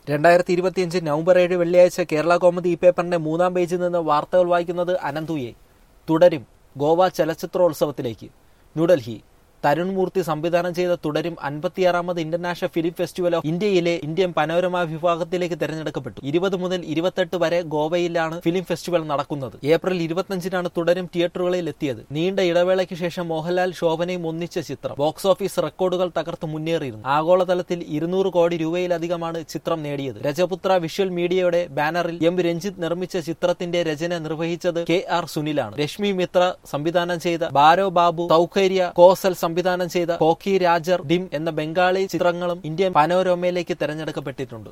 രണ്ടായിരത്തി ഇരുപത്തിയഞ്ച് നവംബർ ഏഴ് വെള്ളിയാഴ്ച കേരള കോമഡി ഈ പേപ്പറിന്റെ മൂന്നാം പേജിൽ നിന്ന് വാർത്തകൾ വായിക്കുന്നത് അനന്തുയെ തുടരും ഗോവ ചലച്ചിത്രോത്സവത്തിലേക്ക് ന്യൂഡൽഹി തരുൺ മൂർത്തി സംവിധാനം ചെയ്ത തുടരും അൻപത്തിയാറാമത് ഇന്റർനാഷണൽ ഫിലിം ഫെസ്റ്റിവൽ ഓഫ് ഇന്ത്യയിലെ ഇന്ത്യൻ പനോരമ വിഭാഗത്തിലേക്ക് തെരഞ്ഞെടുക്കപ്പെട്ടു ഇരുപത് മുതൽ ഇരുപത്തെട്ട് വരെ ഗോവയിലാണ് ഫിലിം ഫെസ്റ്റിവൽ നടക്കുന്നത് ഏപ്രിൽ ഇരുപത്തിയഞ്ചിനാണ് തുടരും തിയേറ്ററുകളിൽ എത്തിയത് നീണ്ട ഇടവേളയ്ക്ക് ശേഷം മോഹൻലാൽ ശോഭനയും ഒന്നിച്ച ചിത്രം ബോക്സ് ഓഫീസ് റെക്കോർഡുകൾ തകർത്ത് മുന്നേറിയിരുന്നു ആഗോളതലത്തിൽ ഇരുന്നൂറ് കോടി രൂപയിലധികമാണ് ചിത്രം നേടിയത് രജപുത്ര വിഷ്വൽ മീഡിയയുടെ ബാനറിൽ എം രഞ്ജിത്ത് നിർമ്മിച്ച ചിത്രത്തിന്റെ രചന നിർവഹിച്ചത് കെ ആർ സുനിലാണ് രശ്മി മിത്ര സംവിധാനം ചെയ്ത ബാരോ ബാബു സൗകര്യ കോസൽ സംവിധാനം ചെയ്ത കോക്കി രാജർ ഡിം എന്ന ബംഗാളി ചിത്രങ്ങളും ഇന്ത്യൻ പനോരമയിലേക്ക് തെരഞ്ഞെടുക്കപ്പെട്ടിട്ടുണ്ട്